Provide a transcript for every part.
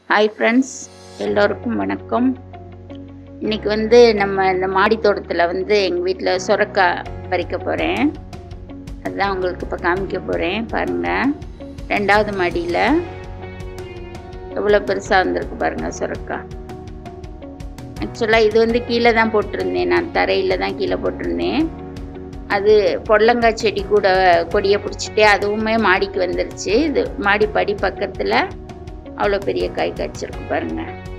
hi friends எல்லோருக்கும் வணக்கம் இன்னைக்கு வந்து நம்ம இந்த மாடி தோட்டத்தில் வந்து எங்கள் வீட்டில் சுரக்காய் பறிக்க போகிறேன் அதுதான் உங்களுக்கு இப்போ காமிக்க போகிறேன் பாருங்கள் ரெண்டாவது மாடியில் எவ்வளோ பெருசாக வந்திருக்கு பாருங்கள் சுரக்காய் ஆக்சுவலாக இது வந்து கீழே தான் போட்டிருந்தேன் நான் தரையில் தான் கீழே போட்டிருந்தேன் அது பொடலங்காய் செடி கூட கொடியை பிடிச்சிட்டே அதுவுமே மாடிக்கு வந்துருச்சு இது மாடி படி பக்கத்தில் அவ்வளோ பெரிய காய் காய்ச்சிருக்கு பாருங்க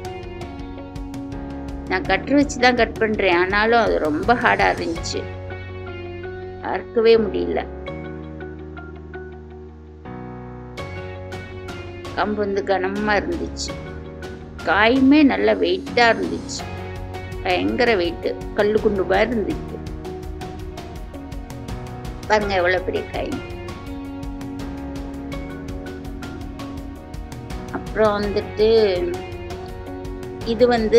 நான் கட்டு வச்சு தான் கட் பண்ணுறேன் ஆனாலும் அது ரொம்ப ஹார்டாக இருந்துச்சு அறுக்கவே முடியல கம்பு வந்து கனமாக இருந்துச்சு காயுமே நல்ல வெயிட்டாக இருந்துச்சு பயங்கர வெயிட்டு கல் குண்டு மாதிரி இருந்துச்சு பாருங்க எவ்வளோ பெரிய காய் அப்புறம் வந்துட்டு இது வந்து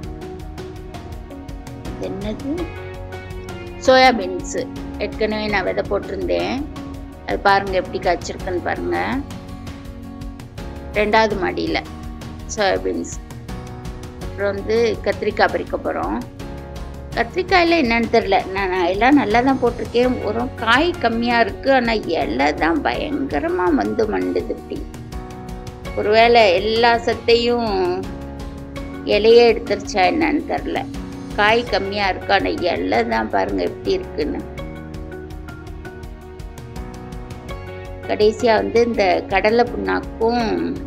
இது என்னது சோயாபீன்ஸு ஏற்கனவே நான் விதை போட்டிருந்தேன் அது பாருங்க எப்படி காய்ச்சிருக்குன்னு பாருங்க ரெண்டாவது மாடியில் சோயாபீன்ஸ் அப்புறம் வந்து கத்திரிக்காய் பறிக்க போகிறோம் கத்திரிக்காயில் என்னன்னு தெரில நான் எல்லாம் நல்லா தான் போட்டிருக்கேன் உரம் காய் கம்மியாக இருக்குது ஆனால் இலை தான் பயங்கரமாக வந்து மண்டுது இப்படி ஒருவேளை எல்லா சத்தையும் இலையே எடுத்துருச்சா என்னன்னு தெரில காய் கம்மியாக இருக்கு ஆனால் இலை தான் பாருங்கள் எப்படி இருக்குன்னு கடைசியாக வந்து இந்த கடலை புண்ணாக்கும்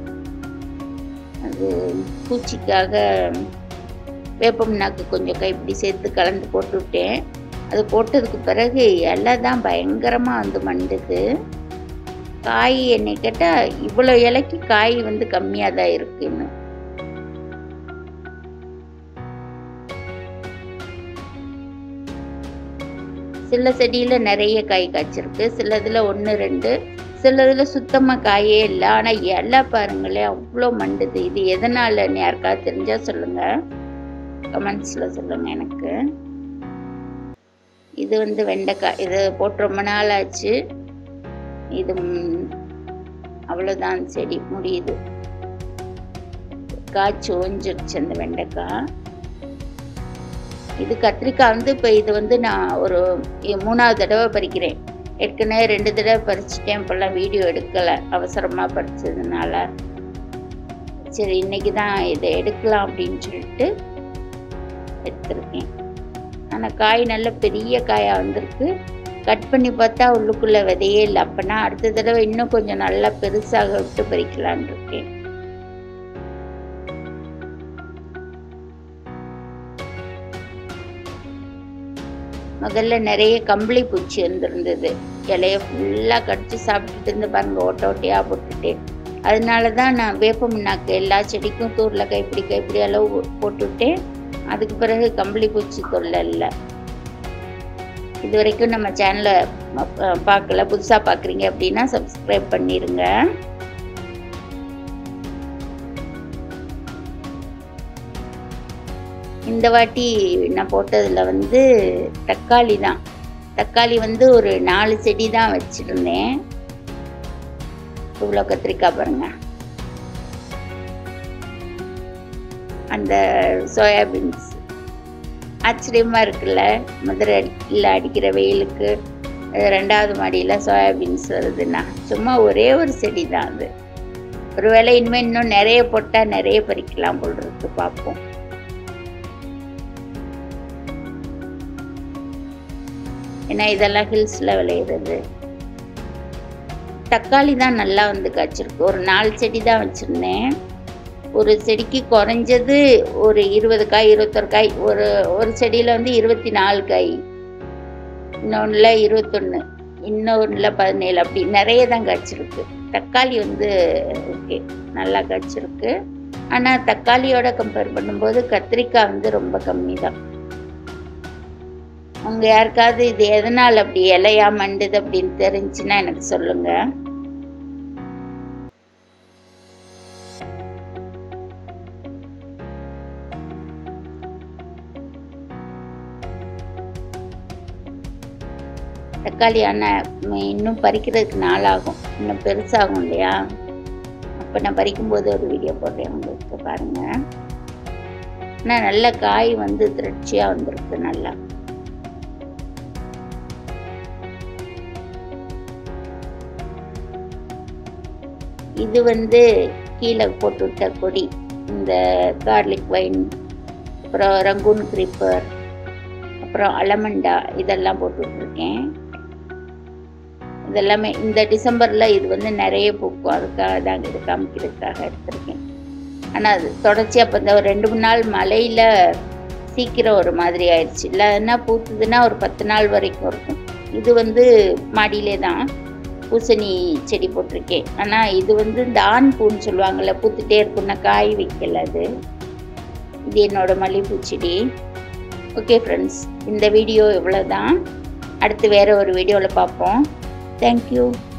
அது பூச்சிக்காக வேப்பம்னாக்கு கொஞ்சம் கைப்பிடி சேர்த்து கலந்து போட்டு விட்டேன் அது போட்டதுக்கு பிறகு இலை தான் பயங்கரமாக வந்து மண்டுது காய் என்னை கேட்டால் இவ்வளோ இலைக்கு காய் வந்து கம்மியாக தான் இருக்குன்னு சில செடியில் நிறைய காய் காய்ச்சிருக்கு சில இதில் ஒன்று ரெண்டு சில இதில் சுத்தமாக காயே இல்லை ஆனால் இலை பாருங்களேன் அவ்வளோ மண்டுது இது எதனாலன்னு யாருக்காவது தெரிஞ்சால் சொல்லுங்கள் கமெண்ட்ஸில் சொல்லுங்கள் எனக்கு இது வந்து வெண்டைக்காய் இது போட்டு ரொம்ப நாள் ஆச்சு இது அவ்வளோதான் செடி முடியுது காய்ச்சி ஓஞ்சிருச்சு அந்த வெண்டைக்காய் இது கத்திரிக்காய் வந்து இப்போ இது வந்து நான் ஒரு மூணாவது தடவை பறிக்கிறேன் ஏற்கனவே ரெண்டு தடவை பறிச்சிட்டேன் இப்போல்லாம் வீடியோ எடுக்கலை அவசரமாக பறிச்சதுனால சரி இன்னைக்கு தான் இதை எடுக்கலாம் அப்படின்னு சொல்லிட்டு எடுத்திருக்கேன் ஆனால் காய் நல்ல பெரிய காயாக வந்திருக்கு கட் பண்ணி பார்த்தா உள்ளுக்குள்ளே விதையே இல்லை அப்போனா அடுத்த தடவை இன்னும் கொஞ்சம் நல்லா பெருசாக விட்டு பறிக்கலான் இருக்கேன் முதல்ல நிறைய கம்பளி பூச்சி வந்துருந்தது இலைய ஃபுல்லாக கடிச்சு சாப்பிட்டுட்டு இருந்து பாருங்க ஓட்ட ஓட்டையாக போட்டுட்டேன் அதனால தான் நான் வேப்ப முன்னாக்கு எல்லா செடிக்கும் தூரில் கைப்பிடி கைப்பிடி அளவு போட்டுவிட்டேன் அதுக்கு பிறகு கம்பளி பூச்சி தொல்லை இல்லை இது வரைக்கும் நம்ம சேனலை பார்க்கல புதுசாக பார்க்குறீங்க அப்படின்னா சப்ஸ்கிரைப் பண்ணிடுங்க இந்த வாட்டி நான் போட்டதில் வந்து தக்காளி தான் தக்காளி வந்து ஒரு நாலு செடி தான் வச்சுருந்தேன் இவ்வளோ கத்திரிக்காய் பாருங்க அந்த சோயாபீன்ஸ் ஆச்சரியமாக இருக்குல்ல மதுரையில் அடிக்கிற வெயிலுக்கு ரெண்டாவது மாடியில் சோயாபீன்ஸ் வருதுன்னா சும்மா ஒரே ஒரு செடி தான் அது ஒருவேளை இனிமேல் இன்னும் நிறைய போட்டால் நிறைய பறிக்கலாம் போல் இருக்கு பார்ப்போம் ஏன்னா இதெல்லாம் ஹில்ஸில் விளையிறது தக்காளி தான் நல்லா வந்து காய்ச்சிருக்கு ஒரு நாலு செடி தான் வச்சுருந்தேன் ஒரு செடிக்கு குறைஞ்சது ஒரு இருபது காய் இருபத்தொரு காய் ஒரு ஒரு செடியில் வந்து இருபத்தி நாலு காய் இன்னொன்றில் இருபத்தொன்று இன்னொன்றில் பதினேழு அப்படி நிறைய தான் காய்ச்சிருக்கு தக்காளி வந்து ஓகே நல்லா காய்ச்சிருக்கு ஆனால் தக்காளியோட கம்பேர் பண்ணும்போது கத்திரிக்காய் வந்து ரொம்ப கம்மி தான் அவங்க யாருக்காவது இது எதனால் அப்படி இலையா மண்டுது அப்படின்னு தெரிஞ்சுன்னா எனக்கு சொல்லுங்கள் தக்காளி ஆனால் இன்னும் பறிக்கிறதுக்கு நாளாகும் இன்னும் பெருசாகும் இல்லையா இப்போ நான் பறிக்கும்போது ஒரு வீடியோ போடுறேன் உங்களுக்கு பாருங்கள் ஆனால் நல்ல காய் வந்து திரட்சியாக வந்திருக்கு நல்லா இது வந்து கீழே போட்டு விட்ட கொடி இந்த கார்லிக் வைன் அப்புறம் ரங்கூன் கிரிப்பர் அப்புறம் அலமண்டா இதெல்லாம் போட்டு விட்ருக்கேன் இதெல்லாமே இந்த டிசம்பரில் இது வந்து நிறைய பூக்கும் அதுக்காக தான் இது காமிக்கிறதுக்காக எடுத்திருக்கேன் ஆனால் அது தொடர்ச்சி அப்போ இந்த ஒரு ரெண்டு மூணு நாள் மழையில் சீக்கிரம் ஒரு மாதிரி ஆயிடுச்சு இல்லைன்னா பூத்துதுன்னா ஒரு பத்து நாள் வரைக்கும் இருக்கும் இது வந்து மாடியிலே தான் பூசணி செடி போட்டிருக்கேன் ஆனால் இது வந்து இந்த ஆண் பூன்னு சொல்லுவாங்கள்ல பூத்துட்டே இருக்குன்னா காய் வைக்கல அது இது என்னோட மல்லிகைப்பூ செடி ஓகே ஃப்ரெண்ட்ஸ் இந்த வீடியோ இவ்வளோ தான் அடுத்து வேறு ஒரு வீடியோவில் பார்ப்போம் தேங்க்யூ